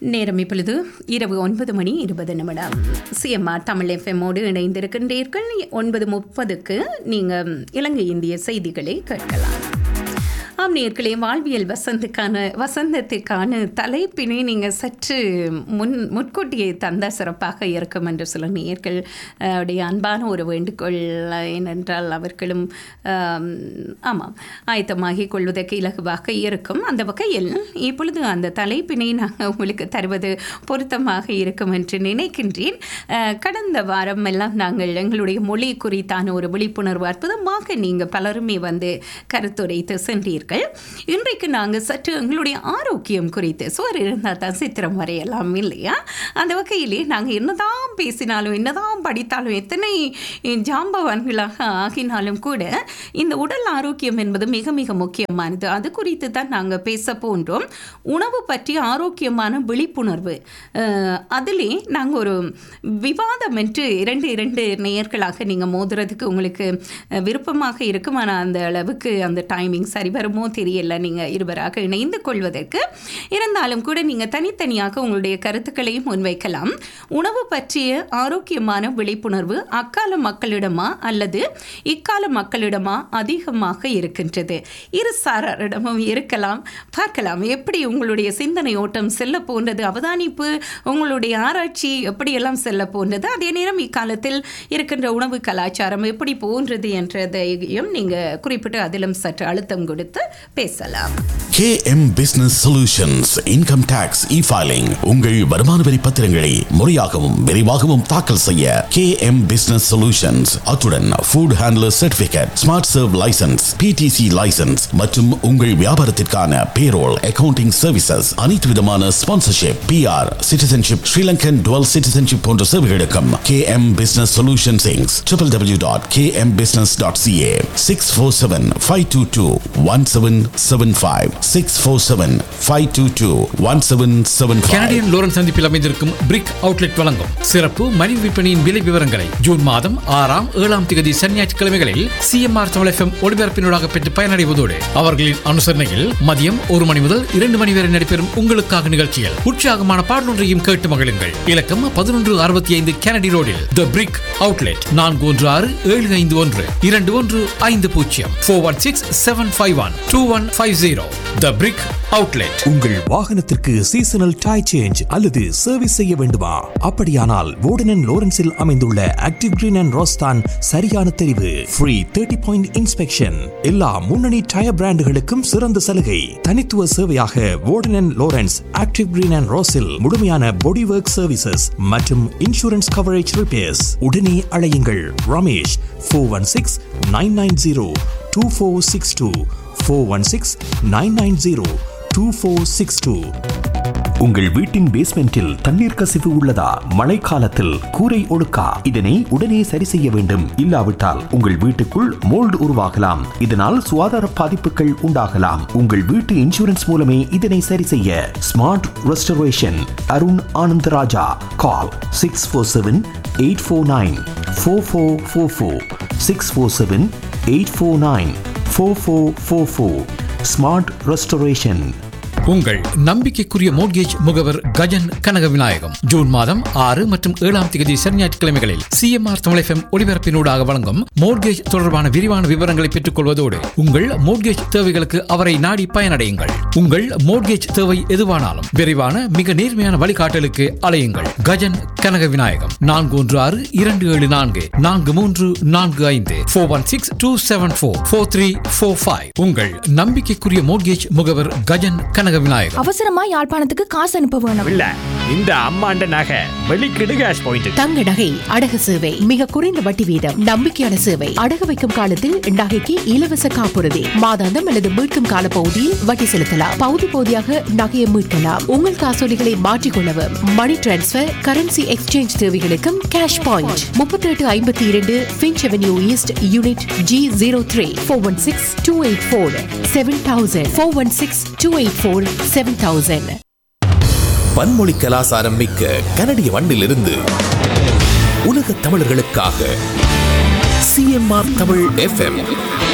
நேரம் இப்பொழுது இரவு ஒன்பது மணி இருபது நிமிடம் சிஎம்ஆர் தமிழ் எஃப்எம்மோடு இணைந்திருக்கின்றீர்கள் ஒன்பது முப்பதுக்கு நீங்கள் இலங்கை இந்திய செய்திகளை கேட்கலாம் ஆம் நேர்களே வாழ்வியல் வசந்துக்கான வசந்தத்துக்கான தலைப்பினை நீங்கள் சற்று முன் முன்கூட்டியே தந்த சிறப்பாக இருக்கும் என்று சில நேர்கள் அஹ், உடைய அன்பான ஒரு வேண்டுகோள் அஹ், ஏனென்றால் அவர்களும் ஆம், ஆமாம் ஆயத்தமாகிக் கொள்வதற்கு இலகுவாக இருக்கும் அந்த வகையில் இப்பொழுது அந்த தலைப்பினை நாங்கள் உங்களுக்கு தருவது பொருத்தமாக இருக்கும் என்று நினைக்கின்றேன் அஹ், கடந்த வாரம் எல்லாம் நாங்கள் எங்களுடைய மொழி குறித்தான ஒரு விழிப்புணர்வு அற்புதமாக நீங்கள் பலருமே வந்து கருத்துரைத்து சென்றீர்கள் இன்றைக்கு நாங்கள் சற்று எங்களுடைய ஆரோக்கியம் குறித்து சுவர் இருந்தால் தான் சித்திரம் வரையலாம் இல்லையா அந்த வகையிலே நாங்கள் என்னதான் பேசினாலும் என்னதான் படித்தாலும் எத்தனை ஜாம்பவான்களாக ஆகினாலும் கூட இந்த உடல் ஆரோக்கியம் என்பது மிக மிக முக்கியமானது அது குறித்து தான் நாங்கள் பேச போன்றோம் உணவு பற்றி ஆரோக்கியமான விழிப்புணர்வு அஹ், அதிலே நாங்கள் ஒரு விவாதம் என்று இரண்டு இரண்டு நேயர்களாக நீங்கள் மோதுறதுக்கு உங்களுக்கு அஹ், விருப்பமாக இருக்கும் ஆனால் அந்த அளவுக்கு அந்த டைமிங் சரி வருமோ தெரியல நீங்கள் இருவராக இணைந்து கொள்வதற்கு இருந்தாலும் கூட நீங்கள் தனித்தனியாக உங்களுடைய கருத்துக்களையும் முன்வைக்கலாம் உணவு பற்றிய ஆரோக்கியமான விழிப்புணர்வு அக்கால மக்களிடமா அல்லது இக்கால மக்களிடமா அதிகமாக இருக்கின்றது இரு சாராரிடமும் இருக்கலாம் பார்க்கலாம் எப்படி உங்களுடைய சிந்தனை ஓட்டம் செல்ல போன்றது அவதானிப்பு உங்களுடைய ஆராய்ச்சி எப்படியெல்லாம் செல்ல போன்றது அதே நேரம் இக்காலத்தில் இருக்கின்ற உணவு கலாச்சாரம் எப்படி போன்றது என்றதையும் நீங்கள் குறிப்பிட்டு அதிலும் சற்று அழுத்தம் கொடுத்து பேசலாம் KM Business Solutions Income Tax E-Filing உங்கள் வருமான வரி பத்திரங்களை முறையாகவும் விரைவாகவும் தாக்கல் செய்ய KM Business Solutions அத்துடன் Food Handler Certificate Smart Serve License PTC License மற்றும் உங்கள் வியாபாரத்திற்கான Payroll Accounting Services அனைத்து விதமான Sponsorship PR Citizenship Sri Lankan Dual Citizenship போன்ற சேவைகளுக்கும் KM Business Solutions Inc. www.kmbusiness.ca 647-522-1775 647-522-1775 Kennedy and Lawrence சந்திப்பில் அமைந்திருக்கும் பிரிக் அவுட்லெட் வழங்கும் சிறப்பு மணி விற்பனையின் விலை விவரங்களை ஜூன் மாதம் ஆறாம் ஏழாம் திகதி சனி ஞாயிற்றுக்கிழமைகளில் சிஎம்ஆர் தமிழ் எஃப்எம் ஒளிபரப்பினூடாக பெற்று பயனடைவதோடு அவர்களின் அனுசரணையில் மதியம் ஒரு மணி முதல் இரண்டு மணி வரை நடைபெறும் உங்களுக்காக நிகழ்ச்சியில் உற்சாகமான பாடலொன்றையும் கேட்டு மகிழுங்கள் இலக்கம் பதினொன்று அறுபத்தி ஐந்து கெனடி ரோடில் த பிரிக் அவுட்லெட் நான்கு ஒன்று ஆறு ஏழு ஐந்து ஒன்று இரண்டு ஒன்று ஐந்து பூஜ்ஜியம் four one six seven five one two one five zero the brick outlet உங்கள் வாகனத்திற்கு சீசனல் டை சேஞ்ச் அல்லது சர்வீஸ் செய்ய வேண்டுமா அப்படியானால் வோர்டன் லோரன்ஸில் அமைந்துள்ள ஆக்டிவ் கிரீன் அண்ட் ரோஸ்தான் சரியான தெரிவு ஃப்ரீ தேர்ட்டி பாயிண்ட் இன்ஸ்பெக்ஷன் எல்லா முன்னணி டயர் பிராண்டுகளுக்கும் சிறந்த சலுகை தனித்துவ சேவையாக Warden Lawrence Active Green and ரோஸில் முழுமையான பாடி ஒர்க் சர்வீசஸ் மற்றும் இன்சூரன்ஸ் கவரேஜ் ரிப்பேர்ஸ் உடனே அழையுங்கள் Ramesh four one six nine nine zero two four six two four one six nine nine zero two four six two உங்கள் வீட்டின் பேஸ்மெண்டில் தண்ணீர் கசிவு உள்ளதா மழைக்காலத்தில் கூரை ஒழுக்கா இதனை உடனே சரி செய்ய வேண்டும் இல்லாவிட்டால் உங்கள் வீட்டுக்குள் மோல்டு உருவாகலாம் இதனால் சுகாதார பாதிப்புகள் உண்டாகலாம் உங்கள் வீட்டு இன்சூரன்ஸ் மூலமே இதனை சரி செய்ய smart restoration Arun Anandaraja call six four seven eight four nine four four four four six four seven eight four nine four four four four smart restoration உங்கள் நம்பிக்கைக்குரிய மோட்கேஜ் முகவர் கஜன் கனக விநாயகம் ஜூன் மாதம் ஆறு மற்றும் ஏழாம் தேதி சனி ஞாயிற்றுக்கிழமைகளில் சிஎம்ஆர் தமிழ் எஃப்எம் ஒளிபரப்பினூடாக வழங்கும் மோட்கேஜ் தொடர்பான விரிவான விவரங்களை பெற்றுக் கொள்வதோடு உங்கள் மோட்கேஜ் தேவைகளுக்கு அவரை நாடி பயனடையுங்கள் உங்கள் மோட்கேஜ் தேவை எதுவானாலும் விரைவான மிக நேர்மையான வழிகாட்டலுக்கு அலையுங்கள் கஜன் கனக விநாயகம் நான்கு ஒன்று ஆறு இரண்டு ஏழு நான்கு நான்கு மூன்று நான்கு ஐந்து four one six two seven four four three four five உங்கள் நம்பிக்கைக்குரிய மோட்கேஜ் முகவர் கஜன் கனக விநாயகம் அவசரமா யாழ்ப்பாணத்துக்கு காசு அனுப்ப வேணும் இல்ல இந்த அம்மாண்ட நகை வெளிக்கிடு கேஷ் பாயிண்ட் தங்க நகை அடகு சேவை மிக குறைந்த வட்டி வீதம் நம்பிக்கையான சேவை அடகு வைக்கும் காலத்தில் நகைக்கு இலவச காப்புறுதி மாதாந்தம் அல்லது மீட்கும் கால பகுதியில் வட்டி செலுத்தலாம் பகுதி பகுதியாக நகையை மீட்கலாம் உங்கள் காசோலிகளை மாற்றிக்கொள்ளவும் மணி டிரான்ஸ்பர் கரன்சி எக்ஸ்சேஞ்ச் தேவைகளுக்கும் கேஷ் பாயிண்ட் முப்பத்தி எட்டு ஐம்பத்தி இரண்டு Finch avenue east unit G zero three four one six two eight four seven thousand four one six two eight four seven thousand பன்மொழி கலாசாரம் மிக்க கனடிய மண்ணிலிருந்து உலக தமிழர்களுக்காக சிஎம்ஆர் தமிழ் எஃப்எம்